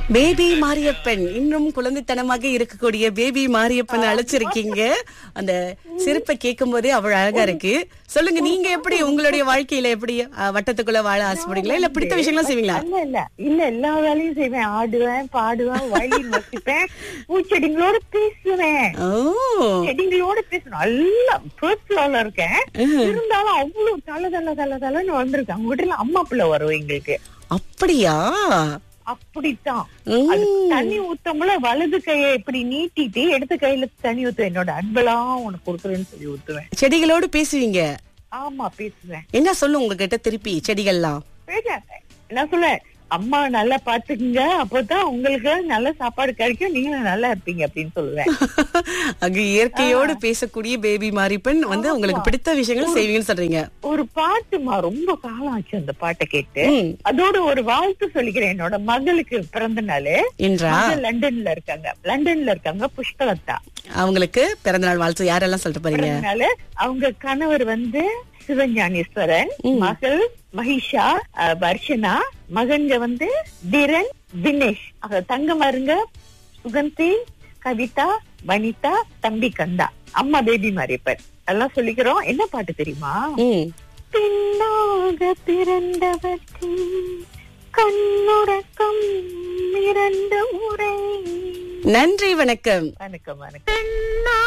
Baby Mariyappan இன்னும் குழந்தைத்தனமாக இருக்கக்கூடிய baby Mariyappan அழைச்சிருக்கீங்க அந்த சிரிப்பை கேட்கும் போதே அவ்வளவு அழகா இருக்கு சொல்லுங்க நீங்க எப்படி உங்களுடைய வாழ்க்கையில எப்படி அஹ், வட்டத்துக்குள்ள வாழ ஆசைப்படுறீங்களா இல்ல பிடித்த விஷயங்கள்லாம் செய்வீங்களா இல்ல இல்ல இல்ல எல்லா வேலையும் செய்வேன் ஆடுவேன் பாடுவேன் வயலின் வசிப்பேன் பூச்செடிங்களோட பேசுவேன் ஓ செடிங்களோட பேசணும் நல்லா ஃபர்ஸ்ட் ஃபிளோர்ல இருக்கேன் இருந்தாலும் அவ்வளவு தல தல தல தலைன்னு வந்திருக்கேன் அவங்க வீட்டுல அம்மா பிள்ளை வரும் எங்களுக்கு அப்படியா அப்படித்தான் உம். அது தண்ணி ஊத்தமுல வலது கையை இப்படி நீட்டிட்டு இடது கையில தண்ணி ஊத்துவேன் என்னோட அன்பெல்லாம் உனக்கு கொடுக்குறேன்னு சொல்லி ஊத்துவேன் செடிகளோடு பேசுவீங்க ஆமா பேசுவேன் என்ன சொல்லும் உங்ககிட்ட திருப்பி செடிகள்லாம் பேசாத என்ன சொல்ல அம்மா நல்லா பாத்துக்குங்க அப்பதான் உங்களுக்கு நல்ல சாப்பாடு கிடைக்கும் நீங்களும் நல்லா இருப்பீங்க அப்படின்னு சொல்லுவேன் அங்க இயற்கையோடு பேசக்கூடிய பேபி மாரியப்பன் வந்து உங்களுக்கு பிடித்த விஷயங்கள் செய்வீங்கன்னு சொல்றீங்க ஒரு பாட்டுமா ரொம்ப காலம் ஆச்சு அந்த பாட்டை கேட்டு ம். அதோட ஒரு வாழ்த்து சொல்லிக்கிறேன் என்னோட மகளுக்கு பிறந்த நாள் என்றா மகள் லண்டன்ல இருக்காங்க லண்டன்ல இருக்காங்க புஷ்பலதா அவங்களுக்கு பிறந்தநாள் வாழ்த்து யாரெல்லாம் சொல்லிட்டு போறீங்க பிறந்த நாள் அவங்க கணவர் வந்து சிவஞானேஸ்வரன் மகள் மகிஷா அஹ், வர்ஷனா மகன்க வந்து திரன் தினேஷ் ஆக தங்கமாருங்க சுகந்தி கவிதா வனிதா தம்பி கந்தா அம்மா பேபி மாரியப்பன் எல்லாம் சொல்லிக்கிறோம் என்ன பாட்டு தெரியுமா ம் பெண்ணாக பிறந்தவர்க்கு கண்ணுறக்கம் இரண்டு முறை நன்றி வணக்கம் வணக்கம் வணக்கம்